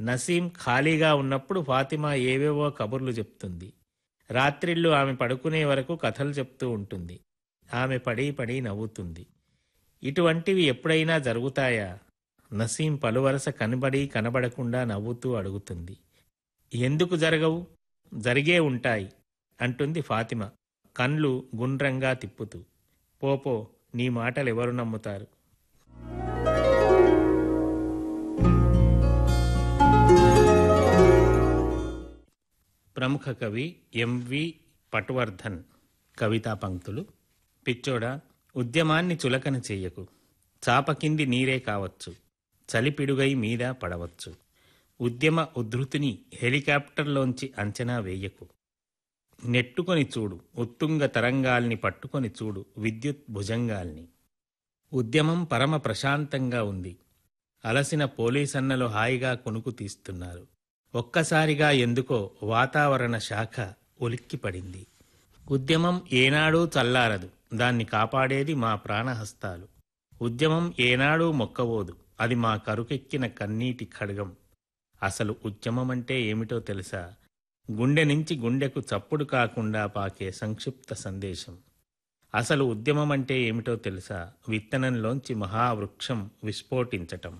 నసీం ఖాళీగా ఉన్నప్పుడు ఫాతిమా ఏవేవో కబుర్లు చెప్తుంది రాత్రిళ్ళు ఆమె పడుకునే వరకు కథలు చెప్తూ ఉంటుంది ఆమె పడి పడి నవ్వుతుంది ఇటువంటివి ఎప్పుడైనా జరుగుతాయా నసీం పలువరస కనబడి కనబడకుండా నవ్వుతూ అడుగుతుంది ఎందుకు జరగవు జరిగే ఉంటాయి అంటుంది ఫాతిమ కన్లు గుండ్రంగా తిప్పుతూ పోపో నీ మాటలు ఎవరు నమ్ముతారు ప్రముఖ కవి ఎంవి పట్వర్ధన్ కవితా పంక్తులు పిచ్చోడా ఉద్యమాన్ని చులకన చెయ్యకు చాప కింది నీరే కావచ్చు చలిపిడుగై మీద పడవచ్చు ఉద్యమ ఉద్ధృతిని హెలికాప్టర్లోంచి అంచనా వేయకు నెట్టుకొని చూడు ఉత్తుంగ తరంగాల్ని పట్టుకొని చూడు విద్యుత్ భుజంగాల్ని ఉద్యమం పరమ ప్రశాంతంగా ఉంది అలసిన పోలీసన్నలు హాయిగా కొనుకు తీస్తున్నారు ఒక్కసారిగా ఎందుకో వాతావరణ శాఖ ఉలిక్కిపడింది ఉద్యమం ఏనాడూ చల్లారదు దాన్ని కాపాడేది మా ప్రాణహస్తాలు ఉద్యమం ఏనాడూ మొక్కవోదు అది మా కరుకెక్కిన కన్నీటి ఖడ్గం అసలు ఉద్యమం అంటే ఏమిటో తెలుసా గుండె నుంచి గుండెకు చప్పుడు కాకుండా పాకే సంక్షిప్త సందేశం అసలు ఉద్యమం అంటే ఏమిటో తెలుసా విత్తనంలోంచి మహావృక్షం విస్ఫోటించటం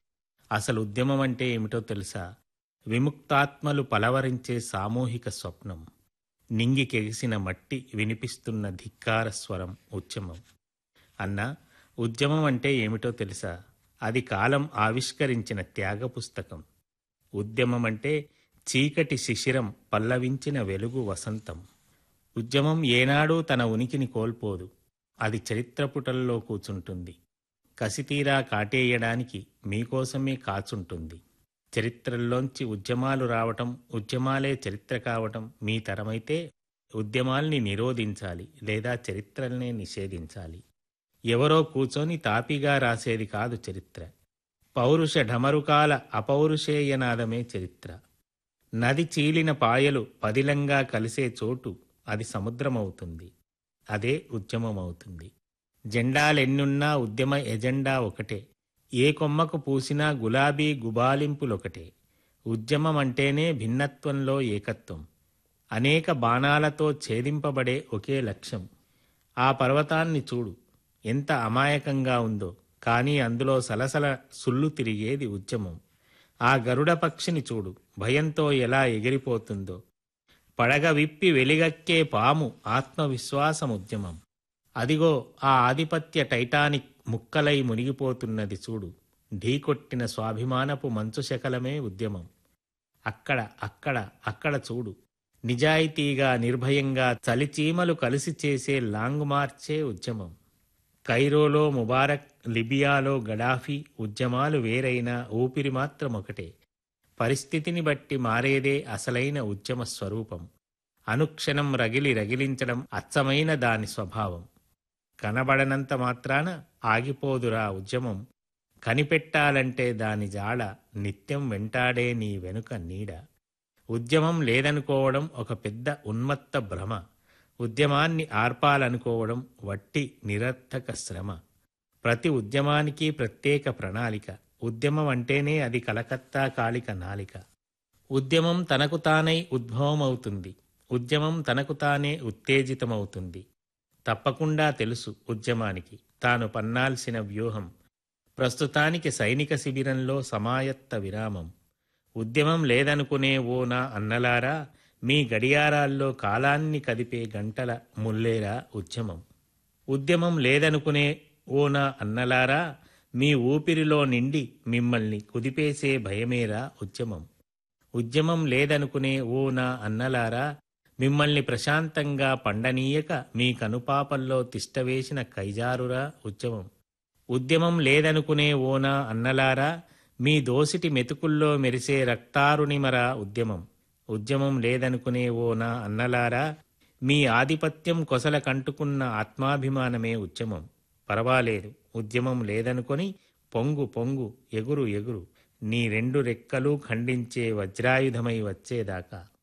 అసలు ఉద్యమం అంటే ఏమిటో తెలుసా విముక్తాత్మలు పలవరించే సామూహిక స్వప్నం నింగికెగిసిన మట్టి వినిపిస్తున్న ధిక్కార స్వరం ఉద్యమం అన్నా ఉద్యమం అంటే ఏమిటో తెలుసా అది కాలం ఆవిష్కరించిన త్యాగ పుస్తకం ఉద్యమం అంటే చీకటి శిశిరం పల్లవించిన వెలుగు వసంతం ఉద్యమం ఏనాడూ తన ఉనికిని కోల్పోదు అది చరిత్ర పుటల్లో కూచుంటుంది కసితీరా కాటేయడానికి మీకోసమే కాచుంటుంది చరిత్రల్లోంచి ఉద్యమాలు రావటం ఉద్యమాలే చరిత్ర కావటం మీ తరమైతే ఉద్యమాల్ని నిరోధించాలి లేదా చరిత్రల్నే నిషేధించాలి ఎవరో కూర్చొని తాపిగా రాసేది కాదు చరిత్ర పౌరుష ఢమరుకాల అపౌరుషేయనాదమే చరిత్ర నది చీలిన పాయలు పదిలంగా కలిసే చోటు అది సముద్రమవుతుంది అదే ఉద్యమమవుతుంది జెండాలెన్నున్నా ఉద్యమ ఎజెండా ఒకటే ఏ కొమ్మకు పూసినా గులాబీ గుబాలింపులొకటే ఉద్యమం అంటేనే భిన్నత్వంలో ఏకత్వం అనేక బాణాలతో ఛేదింపబడే ఒకే లక్ష్యం ఆ పర్వతాన్ని చూడు ఎంత అమాయకంగా ఉందో కానీ అందులో సలసల సుళ్ళు తిరిగేది ఉద్యమం ఆ గరుడ పక్షిని చూడు భయంతో ఎలా ఎగిరిపోతుందో పడగ విప్పి వెలిగక్కే పాము ఆత్మవిశ్వాసం ఉద్యమం అదిగో ఆ ఆధిపత్య టైటానిక్ ముక్కలై మునిగిపోతున్నది చూడు ఢీకొట్టిన స్వాభిమానపు మంచు శకలమే ఉద్యమం అక్కడ అక్కడ అక్కడ చూడు నిజాయితీగా నిర్భయంగా చలిచీమలు కలిసి చేసే లాంగ్ మార్చే ఉద్యమం కైరోలో ముబారక్ లిబియాలో గడాఫీ ఉద్యమాలు వేరైనా ఊపిరి మాత్రం ఒకటే పరిస్థితిని బట్టి మారేదే అసలైన ఉద్యమ స్వరూపం అనుక్షణం రగిలి రగిలించడం అచ్చమైన దాని స్వభావం కనబడనంత మాత్రాన ఆగిపోదురా ఉద్యమం కనిపెట్టాలంటే దాని జాడ నిత్యం వెంటాడే నీ వెనుక నీడ ఉద్యమం లేదనుకోవడం ఒక పెద్ద ఉన్మత్త భ్రమ ఉద్యమాన్ని ఆర్పాలనుకోవడం వట్టి నిరర్థక శ్రమ ప్రతి ఉద్యమానికి ప్రత్యేక ప్రణాళిక ఉద్యమం అంటేనే అది కలకత్తా కాళిక నాలిక ఉద్యమం తనకు తానై ఉద్భవమవుతుంది ఉద్యమం తనకు తానే ఉత్తేజితమవుతుంది తప్పకుండా తెలుసు ఉద్యమానికి తాను పన్నాల్సిన వ్యూహం ప్రస్తుతానికి సైనిక శిబిరంలో సమాయత్త విరామం ఉద్యమం లేదనుకునే ఓ నా అన్నలారా మీ గడియారాల్లో కాలాన్ని కదిపే గంటల ముల్లేరా ఉద్యమం ఉద్యమం లేదనుకునే ఓ నా అన్నలారా మీ ఊపిరిలో నిండి మిమ్మల్ని కుదిపేసే భయమేరా ఉద్యమం ఉద్యమం లేదనుకునే ఓ నా అన్నలారా మిమ్మల్ని ప్రశాంతంగా పండనీయక మీ కనుపాపల్లో తిష్టవేసిన కైజారురా ఉద్యమం ఉద్యమం లేదనుకునే ఓనా అన్నలారా మీ దోసిటి మెతుకుల్లో మెరిసే రక్తారుణిమరా ఉద్యమం ఉద్యమం లేదనుకునే ఓనా అన్నలారా మీ ఆధిపత్యం కొసల కంటుకున్న ఆత్మాభిమానమే ఉద్యమం పర్వాలేదు ఉద్యమం లేదనుకొని పొంగు పొంగు ఎగురు ఎగురు నీ రెండు రెక్కలు ఖండించే వజ్రాయుధమై వచ్చేదాకా